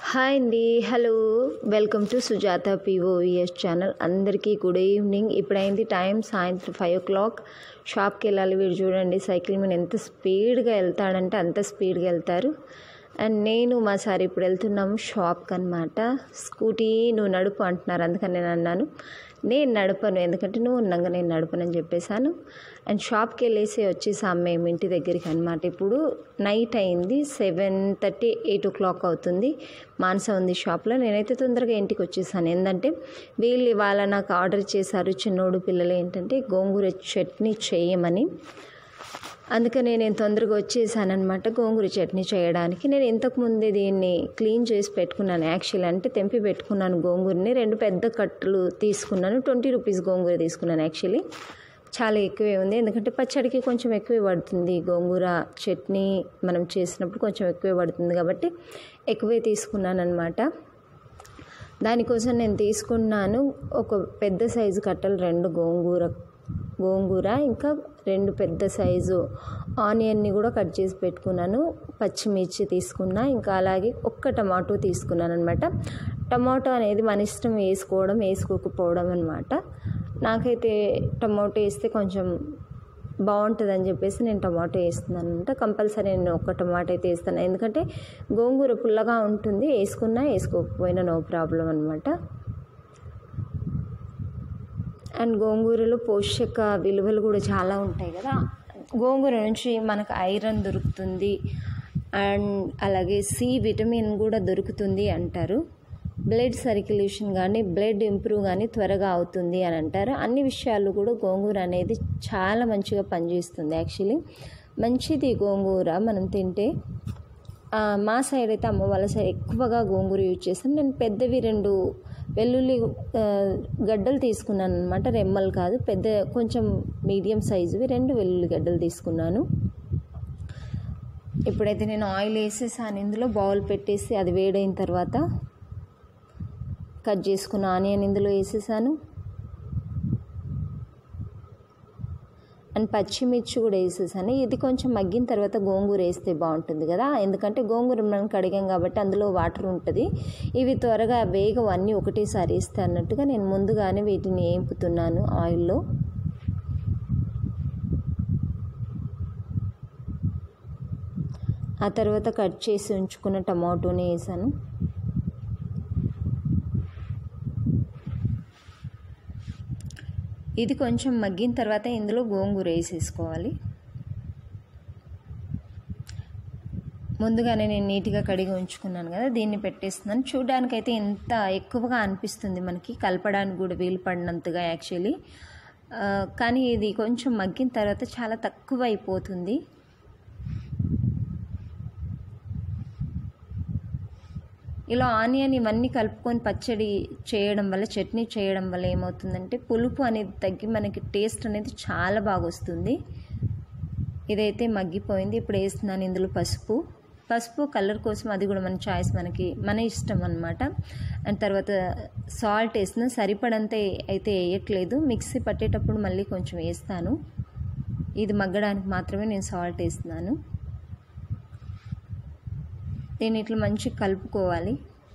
hi అండి hello welcome to Sujatha POVS channel అందరికీ good evening ఇప్పుడైంది టైం సాయంత్రం ఫైవ్ ఓ క్లాక్ షాప్కి వెళ్ళాలి వీడు చూడండి సైకిల్ మీద ఎంత స్పీడ్గా వెళ్తాడంటే అంత స్పీడ్గా వెళ్తారు అండ్ నేను మా సార్ ఇప్పుడు వెళ్తున్నాము షాప్కి అనమాట స్కూటీ నువ్వు నడుపు అంటున్నారు అందుకని నేను అన్నాను నేను నడపను ఎందుకంటే నువ్వు ఉన్నాగా నేను నడపనని చెప్పేశాను అండ్ షాప్కి వెళ్ళేసి వచ్చేసాం మేము ఇంటి దగ్గరికి అనమాట ఇప్పుడు నైట్ అయింది seven thirty eight o'clock అవుతుంది మానస ఉంది షాప్లో నేనైతే తొందరగా ఇంటికి వచ్చేసాను ఏంటంటే వీళ్ళు ఇవాళ నాకు ఆర్డర్ చేశారు చిన్నోడు పిల్లలు ఏంటంటే గోంగూర చట్నీ చేయమని అందుకనే నేను తొందరగా వచ్చేసాను అనమాట గోంగూర చట్నీ చేయడానికి నేను ఇంతకు ముందే దీన్ని క్లీన్ చేసి పెట్టుకున్నాను యాక్చువల్లీ అంటే తెంపి పెట్టుకున్నాను గోంగూరని రెండు పెద్ద కట్టలు తీసుకున్నాను ట్వంటీ రూపీస్ గోంగూర తీసుకున్నాను యాక్చువల్లీ చాలా ఎక్కువే ఉంది ఎందుకంటే పచ్చడికి కొంచెం ఎక్కువే పడుతుంది గోంగూర చట్నీ మనం చేసినప్పుడు కొంచెం ఎక్కువే పడుతుంది కాబట్టి ఎక్కువే తీసుకున్నాను అనమాట దానికోసం నేను తీసుకున్నాను ఒక పెద్ద సైజు కట్టలు రెండు గోంగూర గోంగూర ఇంకా రెండు పెద్ద సైజు ఆనియన్ని కూడా కట్ చేసి పెట్టుకున్నాను పచ్చిమిర్చి తీసుకున్నా ఇంకా అలాగే ఒక్క టమాటో తీసుకున్నాను అనమాట టమాటో అనేది మన ఇష్టం వేసుకోవడం వేసుకోకపోవడం అనమాట నాకైతే టమాటో వేస్తే కొంచెం బాగుంటుంది అని చెప్పేసి నేను టమాటో వేస్తున్నాను అనమాట కంపల్సరీ నేను ఒక టమాటో అయితే వేస్తాను ఎందుకంటే గోంగూర పుల్లగా ఉంటుంది వేసుకున్నా వేసుకోకపోయినా నో ప్రాబ్లం అనమాట అండ్ గోంగూరలో పోషక విలువలు కూడా చాలా ఉంటాయి కదా గోంగూర నుంచి మనకు ఐరన్ దొరుకుతుంది అండ్ అలాగే సి విటమిన్ కూడా దొరుకుతుంది అంటారు బ్లడ్ సర్క్యులేషన్ కానీ బ్లడ్ ఇంప్రూవ్ కానీ త్వరగా అవుతుంది అని అంటారు అన్ని విషయాలు కూడా గోంగూర అనేది చాలా మంచిగా పనిచేస్తుంది యాక్చువల్లీ మంచిది గోంగూర మనం తింటే మా సైడ్ అయితే అమ్మ వాళ్ళ సైడ్ ఎక్కువగా గోంగూర యూజ్ చేస్తాం నేను పెద్దవి రెండు వెల్లుల్లి గడ్డలు తీసుకున్నాను అనమాట రెమ్మలు కాదు పెద్ద కొంచెం మీడియం సైజువి రెండు వెల్లుల్లి గడ్డలు తీసుకున్నాను ఇప్పుడైతే నేను ఆయిల్ వేసేసాను ఇందులో బౌల్ పెట్టేసి అది వేడైన తర్వాత కట్ చేసుకున్న ఆనియన్ ఇందులో వేసేసాను అండ్ పచ్చిమిర్చి కూడా వేసేసాను ఇది కొంచెం మగ్గిన తర్వాత గోంగూర వేస్తే బాగుంటుంది కదా ఎందుకంటే గోంగూర మనం కడిగాం కాబట్టి అందులో వాటర్ ఉంటుంది ఇవి త్వరగా వేగం అన్నీ ఒకటేసారి వేస్తే అన్నట్టుగా నేను ముందుగానే వీటిని వేపుతున్నాను ఆయిల్లో ఆ తర్వాత కట్ చేసి ఉంచుకున్న టమాటోని వేసాను ఇది కొంచెం మగ్గిన తర్వాత ఇందులో గోంగూర వేసేసుకోవాలి ముందుగానే నేను నీట్గా కడిగి ఉంచుకున్నాను కదా దీన్ని పెట్టేస్తున్నాను చూడడానికైతే ఎంత ఎక్కువగా అనిపిస్తుంది మనకి కలపడానికి కూడా వీలు పడినంతగా యాక్చువల్లీ కానీ ఇది కొంచెం మగ్గిన తర్వాత చాలా తక్కువ అయిపోతుంది ఇలా ఆనియన్ ఇవన్నీ కలుపుకొని పచ్చడి చేయడం వల్ల చట్నీ చేయడం వల్ల ఏమవుతుందంటే పులుపు అనేది తగ్గి మనకి టేస్ట్ అనేది చాలా బాగా వస్తుంది ఇదైతే మగ్గిపోయింది ఇప్పుడు వేస్తున్నాను ఇందులో పసుపు పసుపు కలర్ కోసం అది కూడా మన చాయిస్ మనకి మన ఇష్టం అనమాట అండ్ తర్వాత సాల్ట్ వేసిన సరిపడంత అయితే వేయట్లేదు మిక్సీ పట్టేటప్పుడు మళ్ళీ కొంచెం వేస్తాను ఇది మగ్గడానికి మాత్రమే నేను సాల్ట్ వేస్తున్నాను దీన్ని ఇట్లా మంచిగా కలుపుకోవాలి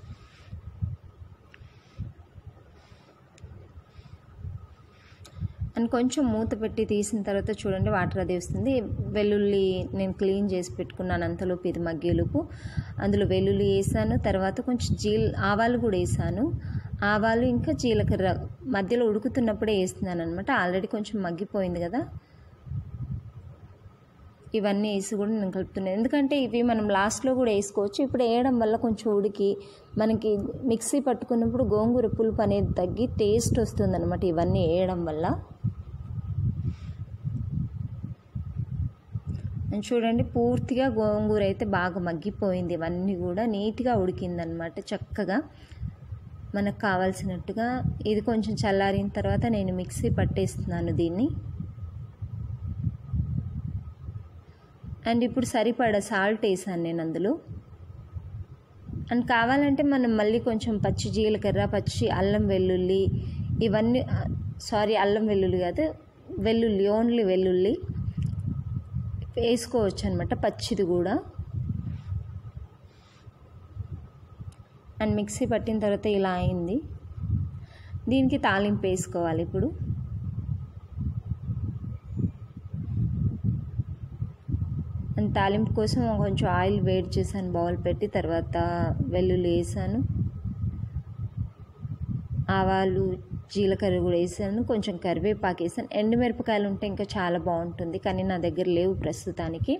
అండ్ కొంచెం మూత పెట్టి తీసిన తర్వాత చూడండి వాటర్ అది వస్తుంది వెల్లుల్లి నేను క్లీన్ చేసి పెట్టుకున్నాను అంతలోపు ఇది మగ్గేలోపు అందులో వెల్లుల్లి వేసాను తర్వాత కొంచెం జీల్ ఆవాలు కూడా వేసాను ఆవాలు ఇంకా జీలకర్ర మధ్యలో ఉడుకుతున్నప్పుడే వేస్తున్నాను అనమాట ఆల్రెడీ కొంచెం మగ్గిపోయింది కదా ఇవన్నీ వేసి కూడా నేను కలుపుతున్నాను ఎందుకంటే ఇవి మనం లాస్ట్లో కూడా వేసుకోవచ్చు ఇప్పుడు వేయడం వల్ల కొంచెం ఉడికి మనకి మిక్సీ పట్టుకున్నప్పుడు గోంగూర పులుపు అనేది తగ్గి టేస్ట్ వస్తుంది అనమాట ఇవన్నీ వేయడం వల్ల చూడండి పూర్తిగా గోంగూర అయితే బాగా మగ్గిపోయింది ఇవన్నీ కూడా నీట్గా ఉడికిందనమాట చక్కగా మనకు కావాల్సినట్టుగా ఇది కొంచెం చల్లారిన తర్వాత నేను మిక్సీ పట్టేస్తున్నాను దీన్ని అండ్ ఇప్పుడు సరిపడా సాల్ట్ వేసాను నేను అందులో అండ్ కావాలంటే మనం మళ్ళీ కొంచెం పచ్చి జీలకర్ర పచ్చి అల్లం వెల్లుల్లి ఇవన్నీ సారీ అల్లం వెల్లుల్లి కాదు వెల్లుల్లి ఓన్లీ వెల్లుల్లి వేసుకోవచ్చు అనమాట పచ్చిది కూడా అండ్ మిక్సీ పట్టిన తర్వాత ఇలా అయింది దీనికి తాలింపు వేసుకోవాలి ఇప్పుడు అండ్ తాలింపు కోసం కొంచెం ఆయిల్ వేడి చేశాను బౌల్ పెట్టి తర్వాత వెల్లుల్లి వేసాను ఆవాలు జీలకర్ర కూడా వేసాను కొంచెం కరివేపాకు వేసాను ఎండుమిరపకాయలు ఉంటే ఇంకా చాలా బాగుంటుంది కానీ నా దగ్గర లేవు ప్రస్తుతానికి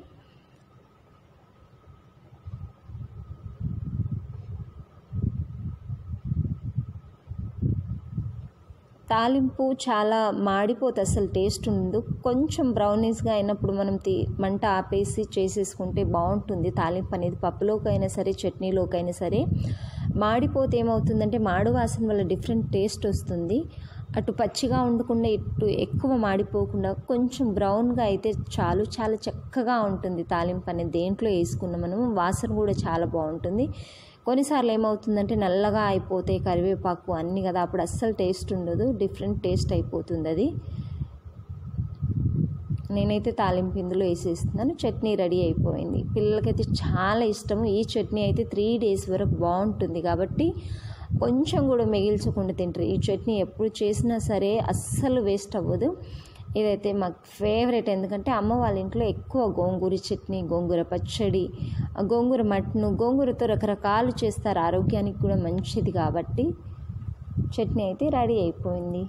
తాలింపు చాలా మాడిపోతే అసలు టేస్ట్ ఉండదు కొంచెం బ్రౌనీస్గా అయినప్పుడు మనం తీ మంట ఆపేసి చేసేసుకుంటే బాగుంటుంది తాలింపు అనేది పప్పులోకైనా సరే చట్నీలోకైనా సరే మాడిపోతే ఏమవుతుందంటే మాడు వాసన వల్ల డిఫరెంట్ టేస్ట్ వస్తుంది అటు పచ్చిగా ఉండకుండా ఇటు ఎక్కువ మాడిపోకుండా కొంచెం బ్రౌన్గా అయితే చాలు చాలా చక్కగా ఉంటుంది తాలింపు అనేది దేంట్లో వేసుకున్న మనం వాసన కూడా చాలా బాగుంటుంది కొన్నిసార్లు ఏమవుతుందంటే నల్లగా అయిపోతే కరివేపాకు అన్నీ కదా అప్పుడు అస్సలు టేస్ట్ ఉండదు డిఫరెంట్ టేస్ట్ అయిపోతుంది అది నేనైతే తాలింపు ఇందులో వేసేస్తున్నాను చట్నీ రెడీ అయిపోయింది పిల్లలకైతే చాలా ఇష్టము ఈ చట్నీ అయితే త్రీ డేస్ వరకు బాగుంటుంది కాబట్టి కొంచెం కూడా మిగిల్చకుండా తింటారు ఈ చట్నీ ఎప్పుడు చేసినా సరే అస్సలు వేస్ట్ అవ్వదు ఇదైతే మాకు ఫేవరెట్ ఎందుకంటే అమ్మ వాళ్ళ ఇంట్లో ఎక్కువ గోంగూర చట్నీ గోంగూర పచ్చడి గోంగూర మటను గోంగూరతో రకరకాలు చేస్తారు ఆరోగ్యానికి కూడా మంచిది కాబట్టి చట్నీ అయితే రెడీ అయిపోయింది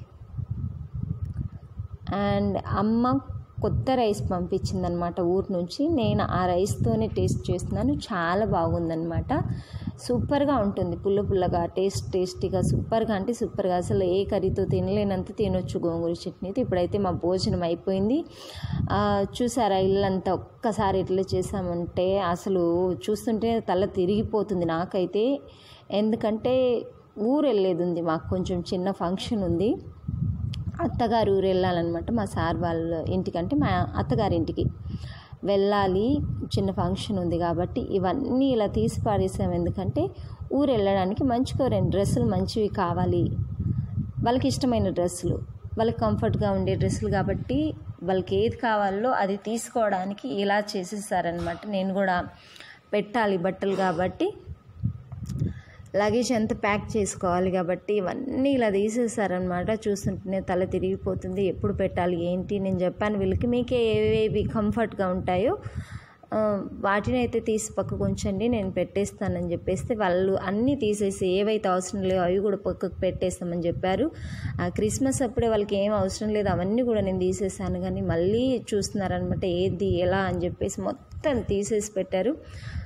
అండ్ అమ్మ కొత్త రైస్ పంపించిందనమాట ఊరు నుంచి నేను ఆ రైస్తోనే టేస్ట్ చేస్తున్నాను చాలా బాగుందనమాట సూపర్గా ఉంటుంది పుల్ల పుల్లగా టేస్ట్ టేస్టీగా సూపర్గా అంటే సూపర్గా అసలు ఏ కర్రీతో తినలేనంత తినొచ్చు గోంగూర చట్నీతో ఇప్పుడైతే మా భోజనం అయిపోయింది చూసారా ఇల్లంతా ఒక్కసారి ఎట్లా చేసామంటే అసలు చూస్తుంటే తల తిరిగిపోతుంది నాకైతే ఎందుకంటే ఊరు వెళ్ళేది ఉంది మాకు కొంచెం చిన్న ఫంక్షన్ ఉంది అత్తగారు ఊరు వెళ్ళాలన్నమాట మా సార్ వాళ్ళ ఇంటికంటే మా అత్తగారి ఇంటికి వెళ్ళాలి చిన్న ఫంక్షన్ ఉంది కాబట్టి ఇవన్నీ ఇలా తీసి పాడేసాం ఎందుకంటే ఊరు వెళ్ళడానికి మంచిగా రెండు డ్రెస్సులు మంచివి కావాలి వాళ్ళకి ఇష్టమైన డ్రెస్సులు వాళ్ళకి కంఫర్ట్గా ఉండే డ్రెస్సులు కాబట్టి వాళ్ళకి ఏది కావాలో అది తీసుకోవడానికి ఇలా చేసేసారనమాట నేను కూడా పెట్టాలి బట్టలు కాబట్టి లగేజ్ అంతా ప్యాక్ చేసుకోవాలి కాబట్టి ఇవన్నీ ఇలా తీసేసారనమాట చూస్తుంటేనే తల తిరిగిపోతుంది ఎప్పుడు పెట్టాలి ఏంటి నేను చెప్పాను వీళ్ళకి మీకే ఏవేవి కంఫర్ట్గా ఉంటాయో వాటిని అయితే తీసి పక్కకు ఉంచండి నేను పెట్టేస్తానని చెప్పేస్తే వాళ్ళు అన్నీ తీసేసి ఏవైతే అవసరం లేవో అవి కూడా పక్కకు పెట్టేస్తామని చెప్పారు ఆ క్రిస్మస్ అప్పుడే వాళ్ళకి ఏం అవసరం లేదు అవన్నీ కూడా నేను తీసేసాను కానీ మళ్ళీ చూస్తున్నారనమాట ఏది ఎలా అని చెప్పేసి మొత్తం తీసేసి పెట్టారు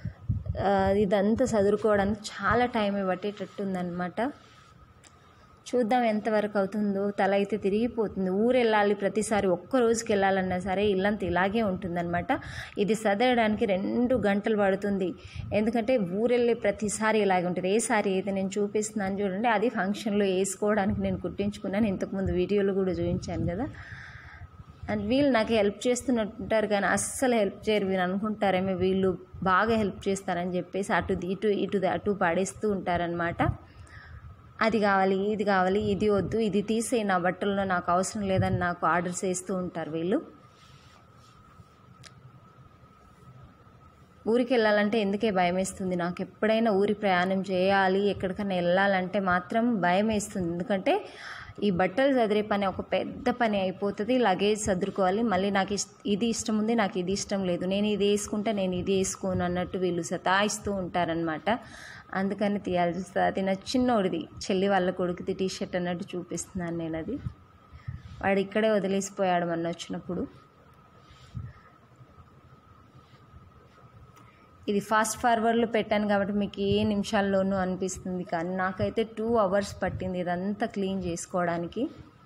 ఇదంతా చదువుకోవడానికి చాలా టైం పట్టేటట్టు ఉందన్నమాట చూద్దాం ఎంతవరకు అవుతుందో తల అయితే తిరిగిపోతుంది ఊరు వెళ్ళాలి ప్రతిసారి ఒక్క రోజుకి వెళ్ళాలన్నా సరే ఇల్లంతా ఇలాగే ఉంటుందన్నమాట ఇది చదవడానికి రెండు గంటలు పడుతుంది ఎందుకంటే ఊరు వెళ్ళే ప్రతిసారి ఇలాగే ఉంటుంది ఏ సారీ అయితే నేను చూపిస్తున్నాను చూడండి అది ఫంక్షన్లో వేసుకోవడానికి నేను కుట్టించుకున్నాను ఇంతకుముందు వీడియోలో కూడా చూపించాను కదా అండ్ వీళ్ళు నాకు హెల్ప్ చేస్తున్నట్టుంటారు కానీ అస్సలు హెల్ప్ చేయరు వీళ్ళు అనుకుంటారేమో వీళ్ళు బాగా హెల్ప్ చేస్తారని చెప్పేసి అటు ఇటు ఇటు అటు పాడేస్తూ ఉంటారనమాట అది కావాలి ఇది కావాలి ఇది వద్దు ఇది తీసే నా బట్టల్లో నాకు అవసరం లేదని నాకు ఆర్డర్స్ వేస్తూ ఉంటారు వీళ్ళు ఊరికి వెళ్ళాలంటే ఎందుకే భయం వేస్తుంది నాకు ఎప్పుడైనా ఊరి ప్రయాణం చేయాలి ఎక్కడికైనా వెళ్ళాలంటే మాత్రం భయం వేస్తుంది ఎందుకంటే ఈ బట్టలు చదిరే పని ఒక పెద్ద పని అయిపోతుంది లగేజ్ చదురుకోవాలి మళ్ళీ నాకు ఇష్ట ఇది ఇష్టం ఉంది నాకు ఇది ఇష్టం లేదు నేను ఇది వేసుకుంటే నేను ఇది వేసుకోను అన్నట్టు వీళ్ళు సతాయిస్తూ ఉంటారనమాట అందుకని తీయాల్సి వస్తుంది అది నా చిన్నోడిది చెల్లి వాళ్ళ కొడుకుది టీ షర్ట్ అన్నట్టు చూపిస్తున్నాను నేను అది వాడు ఇక్కడే వదిలేసిపోయాడు మొన్న వచ్చినప్పుడు ఇది ఫాస్ట్ ఫార్వర్డ్లో పెట్టాను కాబట్టి మీకు ఏ నిమిషాల్లోనూ అనిపిస్తుంది కానీ నాకైతే టూ అవర్స్ పట్టింది ఇదంతా క్లీన్ చేసుకోవడానికి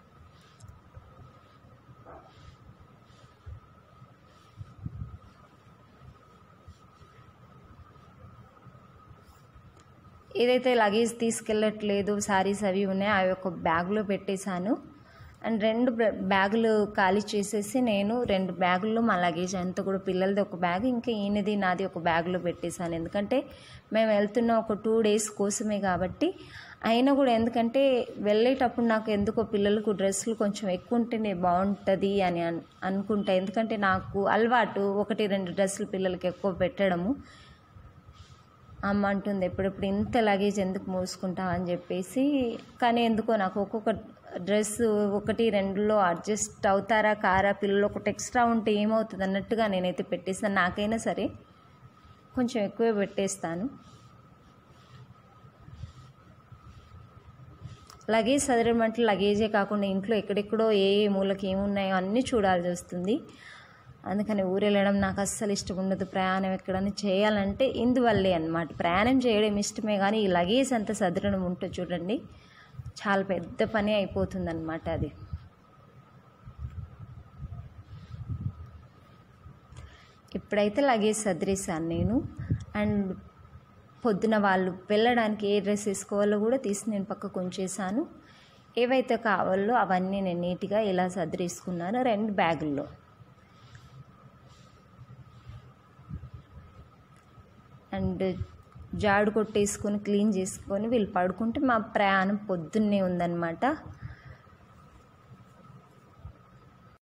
ఏదైతే లగేజ్ తీసుకెళ్ళట్లేదు శారీస్ అవి ఉన్నాయో అవి ఒక బ్యాగ్లో పెట్టేశాను అండ్ రెండు బ్యాగులు ఖాళీ చేసేసి నేను రెండు బ్యాగుల్లో మా లగేజ్ అంతా కూడా పిల్లలది ఒక బ్యాగ్ ఇంకా ఈయనది నాది ఒక బ్యాగ్లో పెట్టేశాను ఎందుకంటే మేము వెళ్తున్న ఒక టూ డేస్ కోసమే కాబట్టి అయినా కూడా ఎందుకంటే వెళ్ళేటప్పుడు నాకు ఎందుకో పిల్లలకు డ్రెస్సులు కొంచెం ఎక్కువ ఉంటేనే బాగుంటుంది అని అన్ అనుకుంటా ఎందుకంటే నాకు అలవాటు ఒకటి రెండు డ్రెస్సులు పిల్లలకి ఎక్కువ పెట్టడము అమ్మ అంటుంది ఎప్పుడెప్పుడు ఇంత లగేజ్ ఎందుకు మోసుకుంటాం అని చెప్పేసి కానీ ఎందుకో నాకు ఒక్కొక్క డ్రెస్ ఒకటి రెండులో అడ్జస్ట్ అవుతారా కారా పిల్లలు ఒకటి ఎక్స్ట్రా ఉంటే ఏమవుతుంది అన్నట్టుగా నేనైతే పెట్టేస్తాను నాకైనా సరే కొంచెం ఎక్కువే పెట్టేస్తాను లగేజ్ సదరమంటే లగేజే కాకుండా ఇంట్లో ఎక్కడెక్కడో ఏ ఏ మూలకి ఏమున్నాయో అన్నీ చూడాల్సి వస్తుంది అందుకని ఊరు వెళ్ళడం నాకు అస్సలు ఇష్టం ఉండదు ప్రయాణం ఎక్కడైనా చేయాలంటే ఇందువల్లే అనమాట ప్రయాణం చేయడం ఇష్టమే కానీ ఈ లగేజ్ అంతా సదరడం ఉంటుంది చూడండి చాలా పెద్ద పని అయిపోతుంది అనమాట అది ఇప్పుడైతే లగేజ్ సదిరేసాను నేను అండ్ పొద్దున వాళ్ళు వెళ్ళడానికి ఏ డ్రెస్ వేసుకోవాలో కూడా తీసి నేను పక్కకు ఉంచేసాను ఏవైతే కావాలో అవన్నీ నేను నీట్గా ఇలా సదిరేసుకున్నాను రెండు బ్యాగుల్లో అండ్ జాడు కొట్టేసుకొని క్లీన్ చేసుకొని వీళ్ళు పడుకుంటే మా ప్రయాణం పొద్దున్నే ఉందన్నమాట